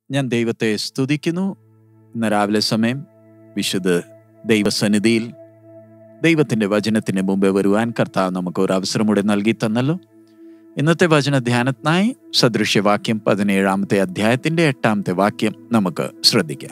ഞാൻ ദൈവത്തെ സ്തുതിക്കുന്നു ഇന്ന് രാവിലെ സമയം വിശുദ്ധ ദൈവസന്നിധിയിൽ ദൈവത്തിൻ്റെ വചനത്തിന് മുമ്പേ വരുവാൻ കർത്താവ് നമുക്ക് ഒരു അവസരം കൂടെ നൽകി തന്നല്ലോ ഇന്നത്തെ വചന ധ്യാനത്തിനായി സദൃശ്യവാക്യം പതിനേഴാമത്തെ അധ്യായത്തിന്റെ എട്ടാമത്തെ വാക്യം നമുക്ക് ശ്രദ്ധിക്കാം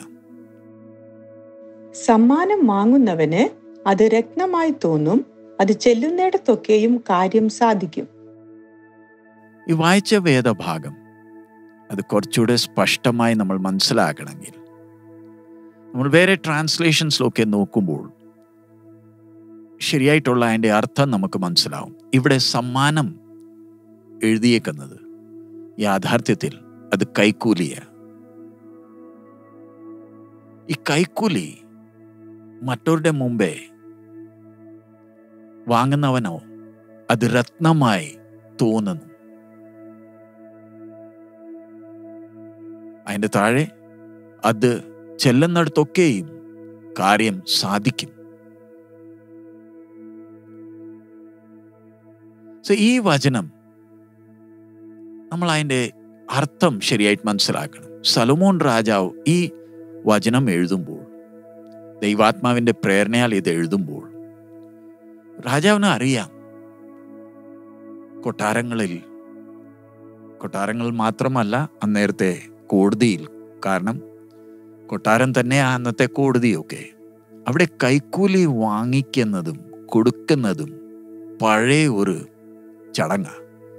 സമ്മാനം വാങ്ങുന്നവന് അത് രത്നമായി തോന്നും അത് ചെല്ലുന്നിടത്തൊക്കെയും കാര്യം സാധിക്കും ഈ വായിച്ച വേദഭാഗം അത് കുറച്ചുകൂടെ സ്പഷ്ടമായി നമ്മൾ മനസ്സിലാക്കണമെങ്കിൽ നമ്മൾ വേറെ ട്രാൻസ്ലേഷൻസിലൊക്കെ നോക്കുമ്പോൾ ശരിയായിട്ടുള്ള അതിൻ്റെ അർത്ഥം നമുക്ക് മനസ്സിലാവും ഇവിടെ സമ്മാനം എഴുതിയേക്കുന്നത് യാഥാർത്ഥ്യത്തിൽ അത് കൈക്കൂലിയ ഈ കൈക്കൂലി മറ്റവരുടെ മുമ്പേ വാങ്ങുന്നവനോ അത് രത്നമായി തോന്നുന്നു അതിൻ്റെ താഴെ അത് ചെല്ലുന്നിടത്തൊക്കെയും കാര്യം സാധിക്കും സോ ഈ വചനം നമ്മൾ അതിൻ്റെ അർത്ഥം ശരിയായിട്ട് മനസ്സിലാക്കണം സലോമോൻ രാജാവ് ഈ വചനം എഴുതുമ്പോൾ ദൈവാത്മാവിൻ്റെ പ്രേരണയാൽ ഇത് എഴുതുമ്പോൾ രാജാവിന് അറിയാം കൊട്ടാരങ്ങളിൽ കൊട്ടാരങ്ങൾ മാത്രമല്ല അന്നേരത്തെ കോടതിയിൽ കാരണം കൊട്ടാരം തന്നെ അന്നത്തെ കോടതിയൊക്കെ അവിടെ കൈക്കൂലി വാങ്ങിക്കുന്നതും കൊടുക്കുന്നതും പഴയ ഒരു ചടങ്ങ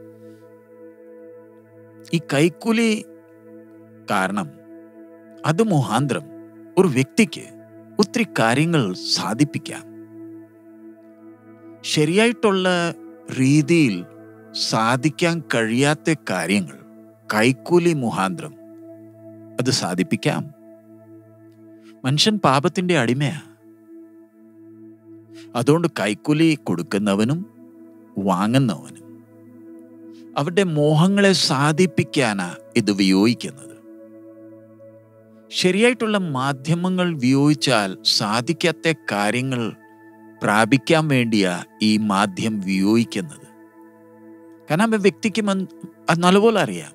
ഈ കൈക്കൂലി കാരണം അത് മുഹാന്തരം ഒരു വ്യക്തിക്ക് ഒത്തിരി കാര്യങ്ങൾ സാധിപ്പിക്കാം ശരിയായിട്ടുള്ള രീതിയിൽ സാധിക്കാൻ കഴിയാത്ത കാര്യങ്ങൾ കൈക്കൂലി മുഹാന്തരം അത് സാധിപ്പിക്കാം മനുഷ്യൻ പാപത്തിന്റെ അടിമയാ അതുകൊണ്ട് കൈക്കൂലി കൊടുക്കുന്നവനും വാങ്ങുന്നവനും അവരുടെ മോഹങ്ങളെ സാധിപ്പിക്കാനാ ഇത് ഉപയോഗിക്കുന്നത് ശരിയായിട്ടുള്ള മാധ്യമങ്ങൾ ഉപയോഗിച്ചാൽ സാധിക്കാത്ത കാര്യങ്ങൾ പ്രാപിക്കാൻ വേണ്ടിയാ ഈ മാധ്യം ഉപയോഗിക്കുന്നത് കാരണം ആ വ്യക്തിക്ക് അത് നല്ലപോലെ അറിയാം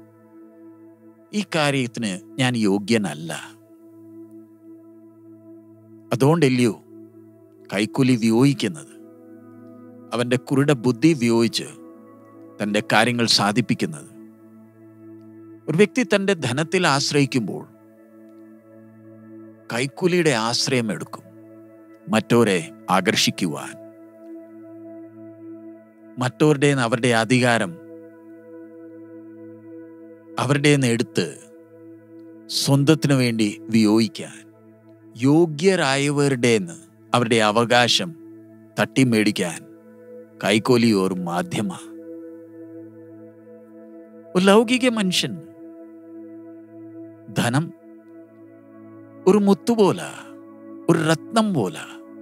ഈ കാര്യത്തിന് ഞാൻ യോഗ്യനല്ല അതുകൊണ്ടല്ലയോ കൈക്കൂലി വിയോഗിക്കുന്നത് അവൻ്റെ കുരുട ബുദ്ധി വിയോഗിച്ച് തൻ്റെ കാര്യങ്ങൾ സാധിപ്പിക്കുന്നത് ഒരു വ്യക്തി തൻ്റെ ധനത്തിൽ ആശ്രയിക്കുമ്പോൾ കൈക്കൂലിയുടെ ആശ്രയം എടുക്കും മറ്റോരെ ആകർഷിക്കുവാൻ മറ്റവരുടെ അവരുടെ അധികാരം അവരുടെ എടുത്ത് സ്വന്തത്തിനു വേണ്ടി വിയോഗിക്കാൻ യോഗ്യരായവരുടെ അവരുടെ അവകാശം തട്ടിമേടിക്കാൻ കൈക്കൂലി ഒരു മാധ്യമ ഒരു ലൗകിക മനുഷ്യൻ ധനം ഒരു മുത്തുപോല ഒരു രത്നം പോല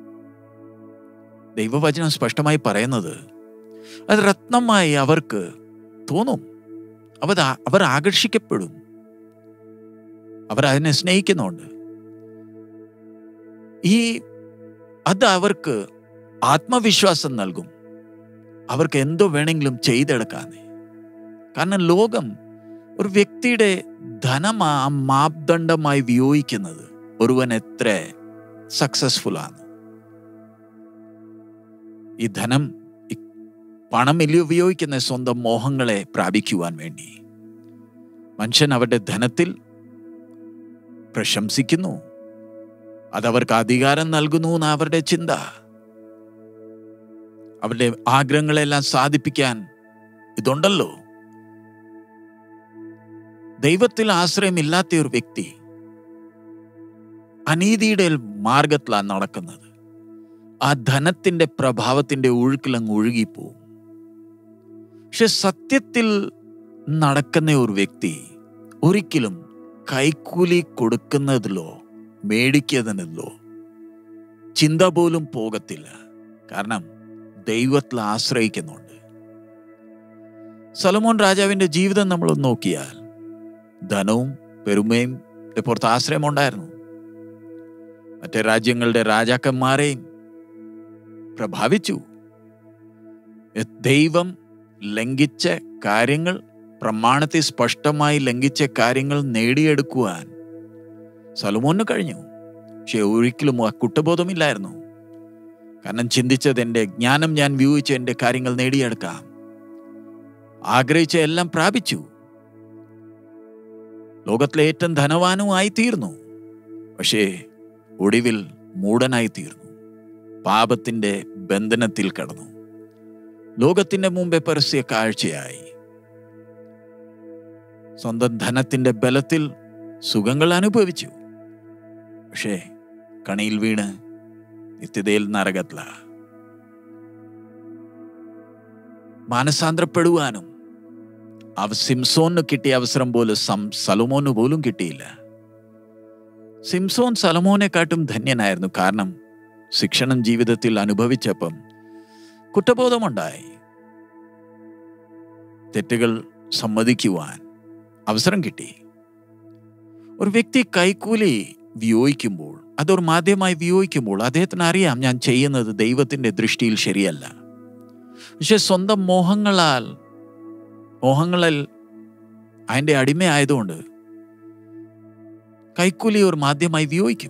ദൈവവചനം സ്പഷ്ടമായി പറയുന്നത് അത് രത്നമായി അവർക്ക് തോന്നും അവർ അവർ ആകർഷിക്കപ്പെടും അവർ അതിനെ സ്നേഹിക്കുന്നുണ്ട് ഈ അത് അവർക്ക് ആത്മവിശ്വാസം നൽകും അവർക്ക് എന്തോ വേണമെങ്കിലും ചെയ്തെടുക്കാന്നേ കാരണം ലോകം ഒരു വ്യക്തിയുടെ ധനം ആ മാപദണ്ഡമായി വിയോഗിക്കുന്നത് ഒരുവൻ എത്ര സക്സസ്ഫുൾ ആണ് ഈ ധനം പണമില്ല ഉപയോഗിക്കുന്ന സ്വന്തം മോഹങ്ങളെ പ്രാപിക്കുവാൻ വേണ്ടി മനുഷ്യൻ അവരുടെ ധനത്തിൽ പ്രശംസിക്കുന്നു അതവർക്ക് അധികാരം നൽകുന്നു എന്ന് അവരുടെ ചിന്ത അവരുടെ ആഗ്രഹങ്ങളെല്ലാം സാധിപ്പിക്കാൻ ഇതുണ്ടല്ലോ ദൈവത്തിൽ ആശ്രയമില്ലാത്ത ഒരു വ്യക്തി അനീതിയുടെ മാർഗത്തിലാണ് നടക്കുന്നത് ആ ധനത്തിന്റെ പ്രഭാവത്തിന്റെ ഒഴുക്കിലങ്ങ് ഒഴുകിപ്പോവും പക്ഷെ സത്യത്തിൽ നടക്കുന്ന ഒരു വ്യക്തി ഒരിക്കലും കൈക്കൂലി കൊടുക്കുന്നതിലോ മേടിക്കുന്നതിലോ ചിന്ത പോലും പോകത്തില്ല കാരണം ദൈവത്തിൽ ആശ്രയിക്കുന്നുണ്ട് സലമോൻ രാജാവിന്റെ ജീവിതം നമ്മൾ നോക്കിയാൽ ധനവും പെരുമയും പുറത്ത് ആശ്രയമുണ്ടായിരുന്നു മറ്റേ രാജ്യങ്ങളുടെ രാജാക്കന്മാരെയും പ്രഭാവിച്ചു ദൈവം ലംഘിച്ച കാര്യങ്ങൾ പ്രമാണത്തെ സ്പഷ്ടമായി ലംഘിച്ച കാര്യങ്ങൾ നേടിയെടുക്കുവാൻ സലോമോന് കഴിഞ്ഞു പക്ഷെ ഒരിക്കലും ആ കുറ്റബോധമില്ലായിരുന്നു കാരണം ചിന്തിച്ചത് എൻ്റെ ജ്ഞാനം ഞാൻ വ്യൂഹിച്ച് എൻ്റെ കാര്യങ്ങൾ നേടിയെടുക്കാം ആഗ്രഹിച്ച എല്ലാം പ്രാപിച്ചു ലോകത്തിലെ ഏറ്റവും ധനവാനും ആയിത്തീർന്നു പക്ഷേ ഒടുവിൽ മൂടനായി തീർന്നു പാപത്തിന്റെ ബന്ധനത്തിൽ കടന്നു ലോകത്തിന്റെ മുമ്പേ പരസ്യ കാഴ്ചയായി സ്വന്തം ധനത്തിന്റെ ബലത്തിൽ സുഖങ്ങൾ അനുഭവിച്ചു പക്ഷേ കണിയിൽ വീണ് നിത്യതയിൽ നരകത്തില മാനസാന്തരപ്പെടുവാനും അവ സിംസോന് കിട്ടിയ അവസരം പോലും സം സലോമോന് പോലും കിട്ടിയില്ല സിംസോൻ സലമോനെക്കാട്ടും ധന്യനായിരുന്നു കാരണം ശിക്ഷണം ജീവിതത്തിൽ അനുഭവിച്ചപ്പം കുറ്റബോധമുണ്ടായി തെറ്റുകൾ സമ്മതിക്കുവാൻ അവസരം കിട്ടി ഒരു വ്യക്തി കൈക്കൂലി വിയോജിക്കുമ്പോൾ അതൊരു മാധ്യമമായി വിയോജിക്കുമ്പോൾ അദ്ദേഹത്തിന് അറിയാം ഞാൻ ചെയ്യുന്നത് ദൈവത്തിന്റെ ദൃഷ്ടിയിൽ ശരിയല്ല പക്ഷെ സ്വന്തം മോഹങ്ങളാൽ മോഹങ്ങളിൽ അതിൻ്റെ അടിമയായതുകൊണ്ട് കൈക്കൂലി ഒരു മാധ്യമമായി വിയോജിക്കും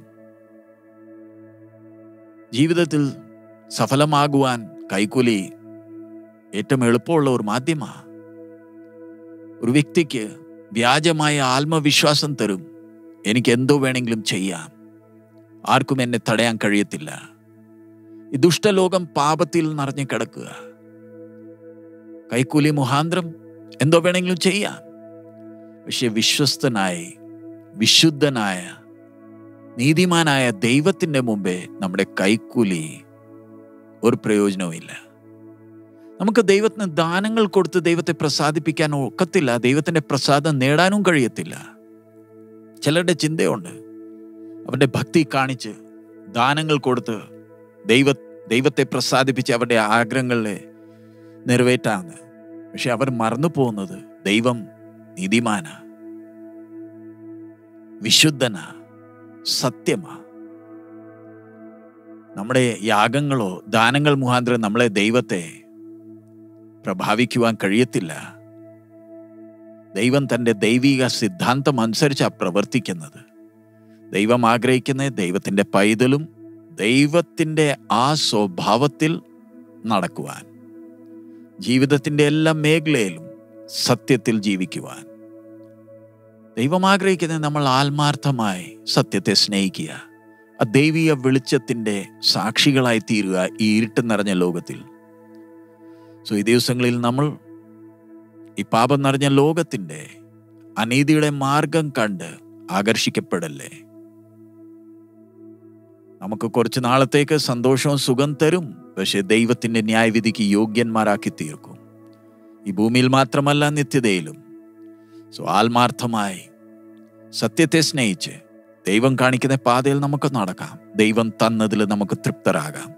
ജീവിതത്തിൽ സഫലമാകുവാൻ കൈക്കൂലി ഏറ്റവും എളുപ്പമുള്ള ഒരു മാധ്യമ ഒരു വ്യക്തിക്ക് വ്യാജമായ ആത്മവിശ്വാസം തരും എനിക്ക് എന്തോ വേണമെങ്കിലും ചെയ്യാം ആർക്കും എന്നെ തടയാൻ കഴിയത്തില്ല ഈ ദുഷ്ടലോകം പാപത്തിൽ നിറഞ്ഞു കിടക്കുക കൈക്കൂലി മുഖാന്തരം എന്തോ വേണമെങ്കിലും ചെയ്യാം പക്ഷെ വിശ്വസ്തനായി വിശുദ്ധനായ നീതിമാനായ ദൈവത്തിൻ്റെ മുമ്പേ നമ്മുടെ കൈക്കൂലി ഒരു പ്രയോജനവുമില്ല നമുക്ക് ദൈവത്തിന് ദാനങ്ങൾ കൊടുത്ത് ദൈവത്തെ പ്രസാദിപ്പിക്കാൻ ഒക്കത്തില്ല ദൈവത്തിന്റെ പ്രസാദം നേടാനും കഴിയത്തില്ല ചിലരുടെ ചിന്തയുണ്ട് അവന്റെ ഭക്തി കാണിച്ച് ദാനങ്ങൾ കൊടുത്ത് ദൈവ ദൈവത്തെ പ്രസാദിപ്പിച്ച് അവരുടെ ആഗ്രഹങ്ങളെ നിറവേറ്റാന്ന് പക്ഷെ അവർ മറന്നു പോകുന്നത് ദൈവം നീതിമാന വിശുദ്ധന സത്യമാ നമ്മുടെ യാഗങ്ങളോ ദാനങ്ങൾ മുഖാന്തരം നമ്മളെ ദൈവത്തെ പ്രഭാവിക്കുവാൻ കഴിയത്തില്ല ദൈവം തൻ്റെ ദൈവിക സിദ്ധാന്തം അനുസരിച്ചാണ് പ്രവർത്തിക്കുന്നത് ദൈവം ആഗ്രഹിക്കുന്ന ദൈവത്തിൻ്റെ പൈതലും ദൈവത്തിൻ്റെ ആ സ്വഭാവത്തിൽ നടക്കുവാൻ ജീവിതത്തിൻ്റെ എല്ലാ മേഖലയിലും സത്യത്തിൽ ജീവിക്കുവാൻ ദൈവം ആഗ്രഹിക്കുന്നത് നമ്മൾ ആത്മാർത്ഥമായി സത്യത്തെ സ്നേഹിക്കുക ആ ദൈവിക വെളിച്ചത്തിൻ്റെ സാക്ഷികളായി തീരുക ഈ ഇരുട്ട് നിറഞ്ഞ ലോകത്തിൽ സോ ഈ ദിവസങ്ങളിൽ നമ്മൾ ഈ പാപം നിറഞ്ഞ ലോകത്തിൻ്റെ അനീതിയുടെ മാർഗം കണ്ട് ആകർഷിക്കപ്പെടല്ലേ നമുക്ക് കുറച്ച് നാളത്തേക്ക് സന്തോഷവും സുഖം തരും പക്ഷെ ദൈവത്തിന്റെ ന്യായവിധിക്ക് യോഗ്യന്മാരാക്കി തീർക്കും ഈ ഭൂമിയിൽ മാത്രമല്ല നിത്യതയിലും സോ ആത്മാർത്ഥമായി സത്യത്തെ സ്നേഹിച്ച് ദൈവം കാണിക്കുന്ന പാതയിൽ നമുക്ക് നടക്കാം ദൈവം തന്നതിൽ നമുക്ക് തൃപ്തരാകാം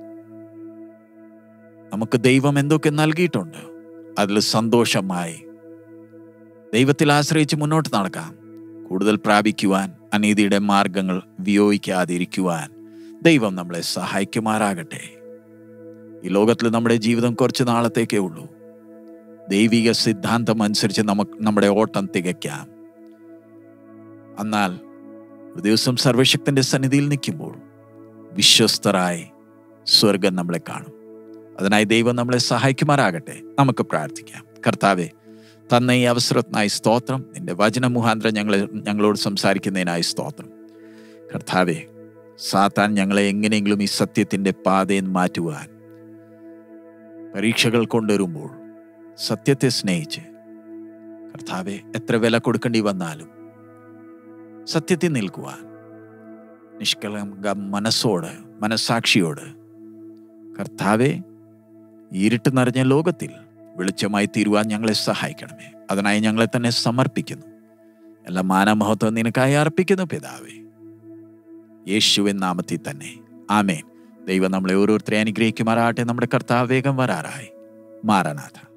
നമുക്ക് ദൈവം എന്തൊക്കെ നൽകിയിട്ടുണ്ട് അതിൽ സന്തോഷമായി ദൈവത്തിൽ ആശ്രയിച്ച് മുന്നോട്ട് നടക്കാം കൂടുതൽ പ്രാപിക്കുവാൻ അനീതിയുടെ മാർഗങ്ങൾ വിയോഗിക്കാതിരിക്കുവാൻ ദൈവം നമ്മളെ സഹായിക്കുമാറാകട്ടെ ഈ ലോകത്തിൽ നമ്മുടെ ജീവിതം കുറച്ച് നാളത്തേക്കേ ഉള്ളൂ ദൈവിക സിദ്ധാന്തം അനുസരിച്ച് നമുക്ക് നമ്മുടെ ഓട്ടം തികയ്ക്കാം എന്നാൽ ഒരു ദിവസം സർവശക്തന്റെ സന്നിധിയിൽ നിൽക്കുമ്പോൾ വിശ്വസ്തരായി സ്വർഗം നമ്മളെ കാണും അതിനായി ദൈവം നമ്മളെ സഹായിക്കുമാറാകട്ടെ നമുക്ക് പ്രാർത്ഥിക്കാം കർത്താവെ തന്ന ഈ അവസരത്തിനായി സ്തോത്രം നിന്റെ വചന മുഖാന്തരം ഞങ്ങളെ ഞങ്ങളോട് സംസാരിക്കുന്നതിനായി സ്തോത്രം കർത്താവെ സാത്താൻ ഞങ്ങളെ എങ്ങനെയെങ്കിലും ഈ സത്യത്തിൻ്റെ പാതയിൽ മാറ്റുവാൻ പരീക്ഷകൾ കൊണ്ടുവരുമ്പോൾ സത്യത്തെ സ്നേഹിച്ച് കർത്താവെ എത്ര വില കൊടുക്കേണ്ടി വന്നാലും സത്യത്തിൽ നിൽക്കുവാൻ നിഷ്കളങ്ക മനസ്സോട് മനസ്സാക്ഷിയോട് കർത്താവെ ഇരുട്ട് നിറഞ്ഞ ലോകത്തിൽ വെളിച്ചമായി തീരുവാൻ ഞങ്ങളെ സഹായിക്കണമേ അതിനായി ഞങ്ങളെ തന്നെ സമർപ്പിക്കുന്നു എല്ലാ മാനമഹത്വം നിനക്കായി അർപ്പിക്കുന്നു പിതാവേ യേശുവിൻ നാമത്തിൽ തന്നെ ആമേൻ ദൈവം നമ്മളെ ഓരോരുത്തരെ അനുഗ്രഹിക്കുമാറാട്ടെ നമ്മുടെ കർത്താവ് വേഗം വരാറായി മാറനാഥ